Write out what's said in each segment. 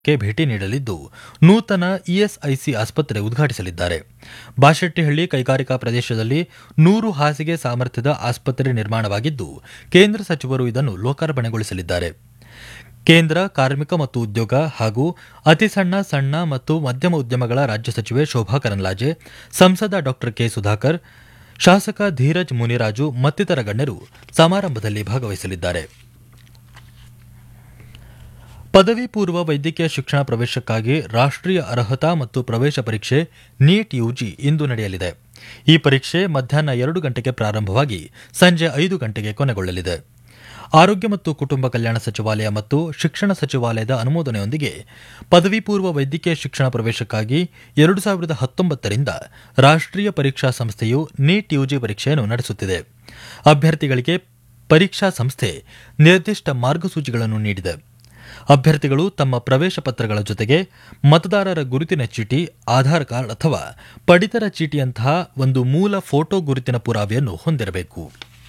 ಕ್ಕೆ ಭೇಟಿ ನೀಡಲಿದ್ದು ನೂತನ ಇಎಸ್ಐಸಿ ಆಸ್ಪತ್ರೆ ಉದ್ಘಾಟಿಸಲಿದ್ದಾರೆ ಬಾಶೆಟ್ಟಿಹಳ್ಳಿ ಕೈಗಾರಿಕಾ ಪ್ರದೇಶದಲ್ಲಿ ನೂರು ಹಾಸಿಗೆ ಸಾಮರ್ಥ್ಯದ ಆಸ್ಪತ್ರೆ ನಿರ್ಮಾಣವಾಗಿದ್ದು ಕೇಂದ್ರ ಸಚಿವರು ಇದನ್ನು ಲೋಕಾರ್ಪಣೆಗೊಳಿಸಲಿದ್ದಾರೆ ಕೇಂದ್ರ ಕಾರ್ಮಿಕ ಮತ್ತು ಉದ್ಯೋಗ ಹಾಗೂ ಅತಿ ಸಣ್ಣ ಸಣ್ಣ ಮತ್ತು ಮಧ್ಯಮ ಉದ್ಯಮಗಳ ರಾಜ್ಯ ಸಚಿವೆ ಶೋಭಾ ಕರಂದ್ಲಾಜೆ ಸಂಸದ ಡಾ ಕೆ ಸುಧಾಕರ್ ಶಾಸಕ ಧೀರಜ್ ಮುನಿರಾಜು ಮತ್ತಿತರ ಗಣ್ಯರು ಸಮಾರಂಭದಲ್ಲಿ ಭಾಗವಹಿಸಲಿದ್ದಾರೆ ಪದವಿ ಪೂರ್ವ ವೈದ್ಯಕೀಯ ಶಿಕ್ಷಣ ಪ್ರವೇಶಕ್ಕಾಗಿ ರಾಷ್ಟ್ರೀಯ ಅರ್ಹತಾ ಮತ್ತು ಪ್ರವೇಶ ಪರೀಕ್ಷೆ ನೀಟ್ ಯುಜಿ ಇಂದು ನಡೆಯಲಿದೆ ಈ ಪರೀಕ್ಷೆ ಮಧ್ಯಾಹ್ನ ಎರಡು ಗಂಟೆಗೆ ಪ್ರಾರಂಭವಾಗಿ ಸಂಜೆ ಐದು ಗಂಟೆಗೆ ಕೊನೆಗೊಳ್ಳಲಿದೆ ಆರೋಗ್ಯ ಮತ್ತು ಕುಟುಂಬ ಕಲ್ಯಾಣ ಸಚಿವಾಲಯ ಮತ್ತು ಶಿಕ್ಷಣ ಸಚಿವಾಲಯದ ಅನುಮೋದನೆಯೊಂದಿಗೆ ಪದವಿ ಪೂರ್ವ ವೈದ್ಯಕೀಯ ಶಿಕ್ಷಣ ಪ್ರವೇಶಕ್ಕಾಗಿ ಎರಡು ಸಾವಿರದ ಹತ್ತೊಂಬತ್ತರಿಂದ ರಾಷ್ಟ್ರೀಯ ಪರೀಕ್ಷಾ ಸಂಸ್ಥೆಯು ನೀಟ್ ಯುಜಿ ಪರೀಕ್ಷೆಯನ್ನು ನಡೆಸುತ್ತಿದೆ ಅಭ್ಯರ್ಥಿಗಳಿಗೆ ಪರೀಕ್ಷಾ ಸಂಸ್ಥೆ ನಿರ್ದಿಷ್ಟ ಮಾರ್ಗಸೂಚಿಗಳನ್ನು ನೀಡಿದೆ ಅಭ್ಯರ್ಥಿಗಳು ತಮ್ಮ ಪ್ರವೇಶ ಪತ್ರಗಳ ಜೊತೆಗೆ ಮತದಾರರ ಗುರುತಿನ ಚೀಟಿ ಆಧಾರ್ ಕಾರ್ಡ್ ಅಥವಾ ಪಡಿತರ ಚೀಟಿಯಂತಹ ಒಂದು ಮೂಲ ಫೋಟೋ ಗುರುತಿನ ಪುರಾವೆಯನ್ನು ಹೊಂದಿರಬೇಕು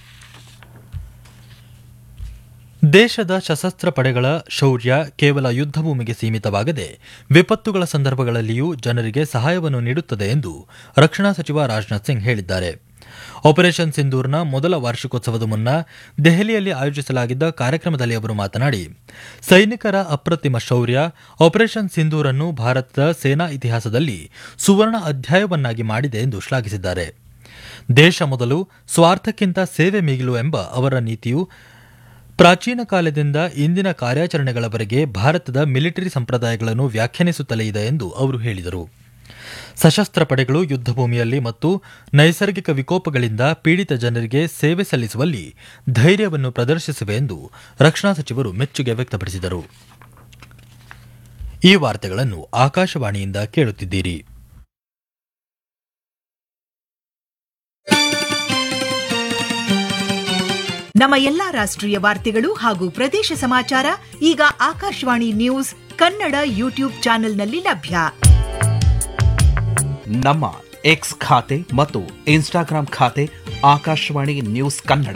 ದೇಶದ ಸಶಸ್ತ್ರ ಪಡೆಗಳ ಶೌರ್ಯ ಕೇವಲ ಯುದ್ಧ ಭೂಮಿಗೆ ಸೀಮಿತವಾಗದೆ ವಿಪತ್ತುಗಳ ಸಂದರ್ಭಗಳಲ್ಲಿಯೂ ಜನರಿಗೆ ಸಹಾಯವನ್ನು ನೀಡುತ್ತದೆ ಎಂದು ರಕ್ಷಣಾ ಸಚಿವ ರಾಜನಾಥ್ ಸಿಂಗ್ ಹೇಳಿದ್ದಾರೆ ಆಪರೇಷನ್ ಸಿಂಧೂರ್ನ ಮೊದಲ ವಾರ್ಷಿಕೋತ್ಸವದ ಮುನ್ನ ದೆಹಲಿಯಲ್ಲಿ ಆಯೋಜಿಸಲಾಗಿದ್ದ ಕಾರ್ಯಕ್ರಮದಲ್ಲಿ ಅವರು ಮಾತನಾಡಿ ಸೈನಿಕರ ಅಪ್ರತಿಮ ಶೌರ್ಯ ಆಪರೇಷನ್ ಸಿಂಧೂರ್ ಅನ್ನು ಭಾರತದ ಸೇನಾ ಇತಿಹಾಸದಲ್ಲಿ ಸುವರ್ಣ ಅಧ್ಯಾಯವನ್ನಾಗಿ ಮಾಡಿದೆ ಎಂದು ಶ್ಲಾಘಿಸಿದ್ದಾರೆ ದೇಶ ಮೊದಲು ಸ್ವಾರ್ಥಕ್ಕಿಂತ ಸೇವೆ ಮಿಗಿಲು ಎಂಬ ಅವರ ನೀತಿಯು ಪ್ರಾಚೀನ ಕಾಲದಿಂದ ಇಂದಿನ ಕಾರ್ಯಾಚರಣೆಗಳವರೆಗೆ ಭಾರತದ ಮಿಲಿಟರಿ ಸಂಪ್ರದಾಯಗಳನ್ನು ವ್ಯಾಖ್ಯಾನಿಸುತ್ತಲೇ ಇದೆ ಎಂದು ಅವರು ಹೇಳಿದರು ಸಶಸ್ತ್ರ ಪಡೆಗಳು ಯುದ್ಧ ಭೂಮಿಯಲ್ಲಿ ಮತ್ತು ನೈಸರ್ಗಿಕ ವಿಕೋಪಗಳಿಂದ ಪೀಡಿತ ಜನರಿಗೆ ಸೇವೆ ಸಲ್ಲಿಸುವಲ್ಲಿ ಧೈರ್ಯವನ್ನು ಪ್ರದರ್ಶಿಸಿವೆ ಎಂದು ರಕ್ಷಣಾ ಸಚಿವರು ಮೆಚ್ಚುಗೆ ವ್ಯಕ್ತಪಡಿಸಿದರು ಈ ವಾರ್ತೆಗಳನ್ನು ಆಕಾಶವಾಣಿಯಿಂದ ಕೇಳುತ್ತಿದ್ದೀರಿ ನಮ್ಮ ಎಲ್ಲಾ ರಾಷ್ಟ್ರೀಯ ವಾರ್ತೆಗಳು ಹಾಗೂ ಪ್ರದೇಶ ಸಮಾಚಾರ ಈಗ ಆಕಾಶವಾಣಿ ನ್ಯೂಸ್ ಕನ್ನಡ ಯೂಟ್ಯೂಬ್ ಚಾನೆಲ್ನಲ್ಲಿ ಲಭ್ಯ ನಮ್ಮ ಎಕ್ಸ್ ಖಾತೆ ಮತ್ತು ಇನ್ಸ್ಟಾಗ್ರಾಂ ಖಾತೆ ಆಕಾಶವಾಣಿ ನ್ಯೂಸ್ ಕನ್ನಡ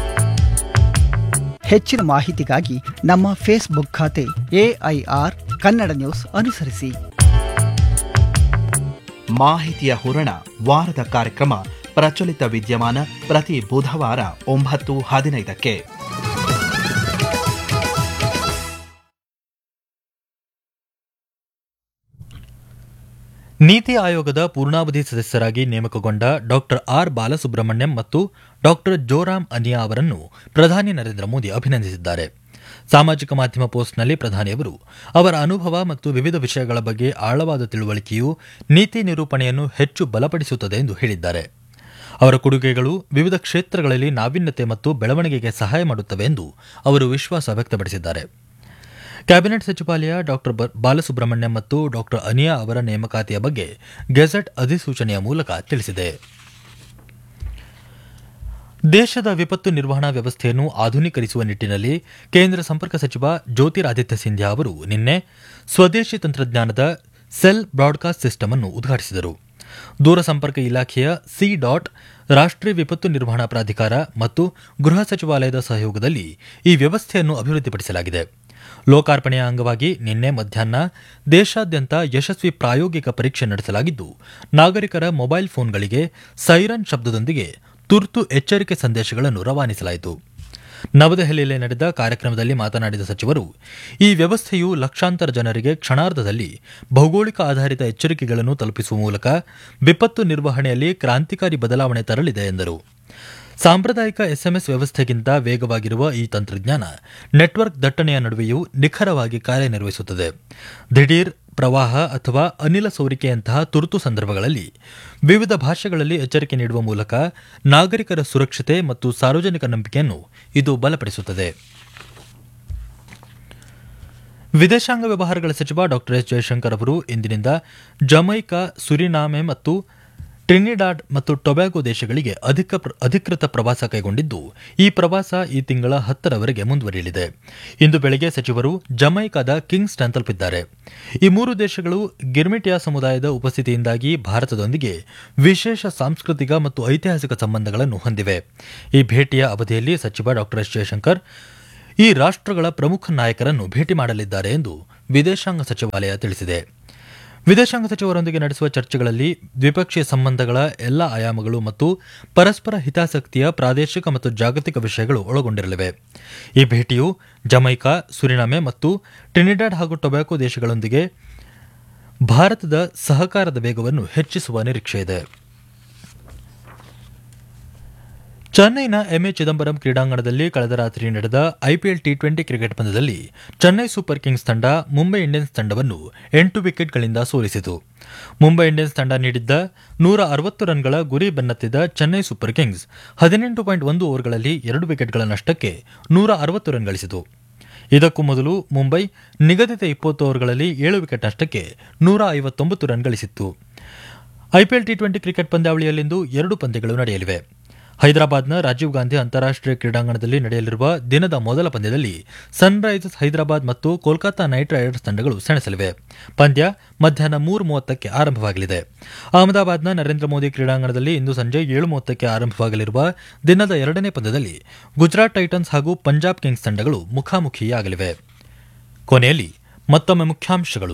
ಹೆಚ್ಚಿನ ಮಾಹಿತಿಗಾಗಿ ನಮ್ಮ ಫೇಸ್ಬುಕ್ ಖಾತೆ ಎಐಆರ್ ಕನ್ನಡ ನ್ಯೂಸ್ ಅನುಸರಿಸಿ ಮಾಹಿತಿಯ ಹೂರಣ ವಾರದ ಕಾರ್ಯಕ್ರಮ ಪ್ರಚಲಿತ ವಿದ್ಯಮಾನ ಪ್ರತಿ ಬುಧವಾರ ಒಂಬತ್ತು ಹದಿನೈದಕ್ಕೆ ನೀತಿ ಆಯೋಗದ ಪೂರ್ಣಾವಧಿ ಸದಸ್ಯರಾಗಿ ನೇಮಕಗೊಂಡ ಡಾ ಆರ್ ಬಾಲಸುಬ್ರಹ್ಮಣ್ಯಂ ಮತ್ತು ಡಾ ಜೋರಾಮ್ ಅನಿಯಾ ಅವರನ್ನು ಪ್ರಧಾನಿ ನರೇಂದ್ರ ಮೋದಿ ಅಭಿನಂದಿಸಿದ್ದಾರೆ ಸಾಮಾಜಿಕ ಮಾಧ್ಯಮ ಪೋಸ್ಟ್ನಲ್ಲಿ ಪ್ರಧಾನಿಯವರು ಅವರ ಅನುಭವ ಮತ್ತು ವಿವಿಧ ವಿಷಯಗಳ ಬಗ್ಗೆ ಆಳವಾದ ತಿಳುವಳಿಕೆಯು ನೀತಿ ನಿರೂಪಣೆಯನ್ನು ಹೆಚ್ಚು ಬಲಪಡಿಸುತ್ತದೆ ಎಂದು ಹೇಳಿದ್ದಾರೆ ಅವರ ಕೊಡುಗೆಗಳು ವಿವಿಧ ಕ್ಷೇತ್ರಗಳಲ್ಲಿ ನಾವೀನ್ಯತೆ ಮತ್ತು ಬೆಳವಣಿಗೆಗೆ ಸಹಾಯ ಮಾಡುತ್ತವೆ ಎಂದು ಅವರು ವಿಶ್ವಾಸ ವ್ಯಕ್ತಪಡಿಸಿದ್ದಾರೆ ಕ್ಯಾಬಿನೆಟ್ ಸಚಿವಾಲಯ ಡಾ ಬಾಲಸುಬ್ರಹ್ಮಣ್ಯಂ ಮತ್ತು ಡಾ ಅನಿಯಾ ಅವರ ನೇಮಕಾತಿಯ ಬಗ್ಗೆ ಗೆಜೆಟ್ ಅಧಿಸೂಚನೆಯ ಮೂಲಕ ತಿಳಿಸಿದೆ ದೇಶದ ವಿಪತ್ತು ನಿರ್ವಹಣಾ ವ್ಯವಸ್ಥೆಯನ್ನು ಆಧುನೀಕರಿಸುವ ನಿಟ್ಟಿನಲ್ಲಿ ಕೇಂದ್ರ ಸಂಪರ್ಕ ಸಚಿವ ಜ್ಯೋತಿರಾದಿತ್ಯ ಸಿಂಧ್ಯಾ ಅವರು ನಿನ್ನೆ ಸ್ವದೇಶಿ ತಂತ್ರಜ್ಞಾನದ ಸೆಲ್ ಬ್ರಾಡ್ಕಾಸ್ಟ್ ಸಿಸ್ಟಮ್ ಅನ್ನು ಉದ್ಘಾಟಿಸಿದರು ದೂರಸಂಪರ್ಕ ಇಲಾಖೆಯ ಸಿ ಡಾಟ್ ರಾಷ್ಟ್ರೀಯ ವಿಪತ್ತು ನಿರ್ವಹಣಾ ಪ್ರಾಧಿಕಾರ ಮತ್ತು ಗೃಹ ಸಚಿವಾಲಯದ ಸಹಯೋಗದಲ್ಲಿ ಈ ವ್ಯವಸ್ಥೆಯನ್ನು ಅಭಿವೃದ್ಧಿಪಡಿಸಲಾಗಿದೆ ಲೋಕಾರ್ಪಣೆಯ ಅಂಗವಾಗಿ ನಿನ್ನೆ ಮಧ್ಯಾಹ್ನ ದೇಶಾದ್ಯಂತ ಯಶಸ್ವಿ ಪ್ರಾಯೋಗಿಕ ಪರೀಕ್ಷೆ ನಡೆಸಲಾಗಿದ್ದು ನಾಗರಿಕರ ಮೊಬೈಲ್ ಫೋನ್ಗಳಿಗೆ ಸೈರನ್ ಶಬ್ದದೊಂದಿಗೆ ತುರ್ತು ಎಚ್ಚರಿಕೆ ಸಂದೇಶಗಳನ್ನು ರವಾನಿಸಲಾಯಿತು ನವದೆಹಲಿಯಲ್ಲಿ ನಡೆದ ಕಾರ್ಯಕ್ರಮದಲ್ಲಿ ಮಾತನಾಡಿದ ಸಚಿವರು ಈ ವ್ಯವಸ್ಥೆಯು ಲಕ್ಷಾಂತರ ಜನರಿಗೆ ಕ್ಷಣಾರ್ಧದಲ್ಲಿ ಭೌಗೋಳಿಕ ಆಧಾರಿತ ಎಚ್ಚರಿಕೆಗಳನ್ನು ತಲುಪಿಸುವ ಮೂಲಕ ವಿಪತ್ತು ನಿರ್ವಹಣೆಯಲ್ಲಿ ಕ್ರಾಂತಿಕಾರಿ ಬದಲಾವಣೆ ತರಲಿದೆ ಎಂದರು ಸಾಂಪ್ರದಾಯಿಕ ಎಸ್ಎಂಎಸ್ ವ್ಯವಸ್ಥೆಗಿಂತ ವೇಗವಾಗಿರುವ ಈ ತಂತ್ರಜ್ಞಾನ ನೆಟ್ವರ್ಕ್ ದಟ್ಟಣೆಯ ನಡುವೆಯೂ ನಿಖರವಾಗಿ ಕಾರ್ಯನಿರ್ವಹಿಸುತ್ತದೆ ದಿಢೀರ್ ಪ್ರವಾಹ ಅಥವಾ ಅನಿಲ ಸೋರಿಕೆಯಂತಹ ತುರ್ತು ಸಂದರ್ಭಗಳಲ್ಲಿ ವಿವಿಧ ಭಾಷೆಗಳಲ್ಲಿ ಎಚ್ಚರಿಕೆ ನೀಡುವ ಮೂಲಕ ನಾಗರಿಕರ ಸುರಕ್ಷತೆ ಮತ್ತು ಸಾರ್ವಜನಿಕ ನಂಬಿಕೆಯನ್ನು ಇದು ಬಲಪಡಿಸುತ್ತದೆ ವಿದೇಶಾಂಗ ವ್ಯವಹಾರಗಳ ಸಚಿವ ಡಾ ಎಸ್ ಜಯಶಂಕರ್ ಅವರು ಇಂದಿನಿಂದ ಜಮೈಕಾ ಸುರಿನಾಮೆ ಮತ್ತು ಟ್ರಿನಿಡಾಡ್ ಮತ್ತು ಟೊಬ್ಯಾಗೊ ದೇಶಗಳಿಗೆ ಅಧಿಕೃತ ಪ್ರವಾಸ ಕೈಗೊಂಡಿದ್ದು ಈ ಪ್ರವಾಸ ಈ ತಿಂಗಳ ಹತ್ತರವರೆಗೆ ಮುಂದುವರಿಯಲಿದೆ ಇಂದು ಬೆಳಗ್ಗೆ ಸಚಿವರು ಜಮೈಕಾದ ಕಿಂಗ್ಸ್ ಟನ್ ತಲುಪಿದ್ದಾರೆ ಈ ಮೂರು ದೇಶಗಳು ಗಿರ್ಮಿಟಿಯಾ ಸಮುದಾಯದ ಉಪಸ್ಥಿತಿಯಿಂದಾಗಿ ಭಾರತದೊಂದಿಗೆ ವಿಶೇಷ ಸಾಂಸ್ಕೃತಿಕ ಮತ್ತು ಐತಿಹಾಸಿಕ ಸಂಬಂಧಗಳನ್ನು ಹೊಂದಿವೆ ಈ ಭೇಟಿಯ ಅವಧಿಯಲ್ಲಿ ಸಚಿವ ಡಾ ಎಸ್ ಜಯಶಂಕರ್ ಈ ರಾಷ್ಟ್ರಗಳ ಪ್ರಮುಖ ನಾಯಕರನ್ನು ಭೇಟಿ ಮಾಡಲಿದ್ದಾರೆ ಎಂದು ವಿದೇಶಾಂಗ ಸಚಿವಾಲಯ ತಿಳಿಸಿದೆ ವಿದೇಶಾಂಗ ಸಚಿವರೊಂದಿಗೆ ನಡೆಸುವ ಚರ್ಚೆಗಳಲ್ಲಿ ದ್ವಿಪಕ್ಷೀಯ ಸಂಬಂಧಗಳ ಎಲ್ಲ ಆಯಾಮಗಳು ಮತ್ತು ಪರಸ್ಪರ ಹಿತಾಸಕ್ತಿಯ ಪ್ರಾದೇಶಿಕ ಮತ್ತು ಜಾಗತಿಕ ವಿಷಯಗಳು ಒಳಗೊಂಡಿರಲಿವೆ ಈ ಭೇಟಿಯು ಜಮೈಕಾ ಸುರಿನಾಮೆ ಮತ್ತು ಟ್ರಿನಿಡಾಡ್ ಹಾಗೂ ಟೊಬ್ಯಾಕೊ ದೇಶಗಳೊಂದಿಗೆ ಭಾರತದ ಸಹಕಾರದ ವೇಗವನ್ನು ಹೆಚ್ಚಿಸುವ ನಿರೀಕ್ಷೆಯಿದೆ ಚೆನ್ನೈನ ಎಂಎ ಚಿದಂಬರಂ ಕ್ರೀಡಾಂಗಣದಲ್ಲಿ ಕಳೆದ ರಾತ್ರಿ ನಡೆದ ಐಪಿಎಲ್ ಟಿ ಟ್ವೆಂಟಿ ಕ್ರಿಕೆಟ್ ಪಂದ್ಯದಲ್ಲಿ ಚೆನ್ನೈ ಸೂಪರ್ ಕಿಂಗ್ಸ್ ತಂಡ ಮುಂಬೈ ಇಂಡಿಯನ್ಸ್ ತಂಡವನ್ನು ಎಂಟು ವಿಕೆಟ್ಗಳಿಂದ ಸೋಲಿಸಿತು ಮುಂಬೈ ಇಂಡಿಯನ್ಸ್ ತಂಡ ನೀಡಿದ್ದ ನೂರ ಅರವತ್ತು ರನ್ಗಳ ಗುರಿ ಬೆನ್ನತ್ತಿದ ಚೆನ್ನೈ ಸೂಪರ್ ಕಿಂಗ್ಸ್ ಹದಿನೆಂಟು ಪಾಯಿಂಟ್ ಒಂದು ಓವರ್ಗಳಲ್ಲಿ ಎರಡು ವಿಕೆಟ್ಗಳ ನಷ್ಟಕ್ಕೆ ನೂರ ಅರವತ್ತು ರನ್ ಗಳಿಸಿತು ಇದಕ್ಕೂ ಮೊದಲು ಮುಂಬೈ ನಿಗದಿತ ಇಪ್ಪತ್ತು ಓವರ್ಗಳಲ್ಲಿ ಏಳು ವಿಕೆಟ್ ನಷ್ಟಕ್ಕೆ ನೂರ ಐವತ್ತೊಂಬತ್ತು ರನ್ ಗಳಿಸಿತ್ತು ಐಪಿಎಲ್ ಟಿ ಟ್ವೆಂಟಿ ಕ್ರಿಕೆಟ್ ಪಂದ್ಯಾವಳಿಯಲ್ಲಿಂದು ಎರಡು ಪಂದ್ಯಗಳು ನಡೆಯಲಿವೆ ಹೈದರಾಬಾದ್ನ ರಾಜೀವ್ ಗಾಂಧಿ ಅಂತಾರಾಷ್ಟೀಯ ಕ್ರೀಡಾಂಗಣದಲ್ಲಿ ನಡೆಯಲಿರುವ ದಿನದ ಮೊದಲ ಪಂದ್ಯದಲ್ಲಿ ಸನ್ರೈಸರ್ಸ್ ಹೈದರಾಬಾದ್ ಮತ್ತು ಕೋಲ್ಕತಾ ನೈಟ್ ರೈಡರ್ಸ್ ತಂಡಗಳು ಸೆಣಸಲಿವೆ ಪಂದ್ಯ ಮಧ್ಯಾಹ್ನ ಮೂರು ಮೂವತ್ತಕ್ಕೆ ಆರಂಭವಾಗಲಿದೆ ಅಹಮದಾಬಾದ್ನ ನರೇಂದ್ರ ಮೋದಿ ಕ್ರೀಡಾಂಗಣದಲ್ಲಿ ಇಂದು ಸಂಜೆ ಏಳು ಮೂವತ್ತಕ್ಕೆ ಆರಂಭವಾಗಲಿರುವ ದಿನದ ಎರಡನೇ ಪಂದ್ಯದಲ್ಲಿ ಗುಜರಾತ್ ಟೈಟನ್ಸ್ ಹಾಗೂ ಪಂಜಾಬ್ ಕಿಂಗ್ಸ್ ತಂಡಗಳು ಮುಖಾಮುಖಿಯಾಗಲಿವೆ ಕೊನೆಯಲ್ಲಿ ಮತ್ತೊಮ್ಮೆ ಮುಖ್ಯಾಂಶಗಳು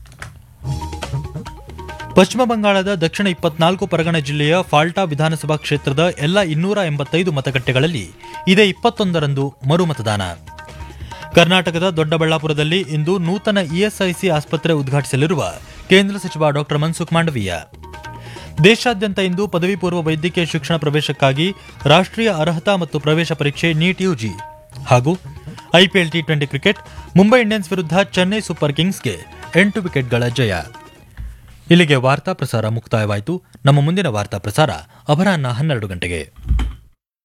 ಪಶ್ಚಿಮ ಬಂಗಾಳದ ದಕ್ಷಿಣ ಇಪ್ಪತ್ನಾಲ್ಕು ಪರಗಣ ಜಿಲ್ಲೆಯ ಫಾಲ್ಟಾ ವಿಧಾನಸಭಾ ಕ್ಷೇತ್ರದ ಎಲ್ಲ ಇನ್ನೂರ ಎಂಬತ್ತೈದು ಮತಗಟ್ಟೆಗಳಲ್ಲಿ ಇದೇ ಇಪ್ಪತ್ತೊಂದರಂದು ಮರುಮತದಾನ ಕರ್ನಾಟಕದ ದೊಡ್ಡಬಳ್ಳಾಪುರದಲ್ಲಿ ಇಂದು ನೂತನ ಇಎಸ್ಐಸಿ ಆಸ್ಪತ್ರೆ ಉದ್ಘಾಟಿಸಲಿರುವ ಕೇಂದ್ರ ಸಚಿವ ಡಾ ಮನ್ಸುಖ್ ಮಾಂಡವೀಯ ದೇಶಾದ್ಯಂತ ಇಂದು ಪದವಿ ಪೂರ್ವ ವೈದ್ಯಕೀಯ ಶಿಕ್ಷಣ ಪ್ರವೇಶಕ್ಕಾಗಿ ರಾಷ್ಟ್ರೀಯ ಅರ್ಹತಾ ಮತ್ತು ಪ್ರವೇಶ ಪರೀಕ್ಷೆ ನೀಟ್ ಯುಜಿ ಹಾಗೂ IPL T twenty cricket Mumbai Indians ವಿರುದ್ಧ ಚೆನ್ನೈ ಸೂಪರ್ ಕಿಂಗ್ಸ್ಗೆ ಎಂಟು ವಿಕೆಟ್ಗಳ ಜಯ ಇಲ್ಲಿಗೆ ವಾರ್ತಾ ಪ್ರಸಾರ ಮುಕ್ತಾಯವಾಯಿತು ನಮ್ಮ ಮುಂದಿನ ವಾರ್ತಾ ಪ್ರಸಾರ ಅಪರಾಹ್ನ ಹನ್ನೆರಡು ಗಂಟೆಗೆ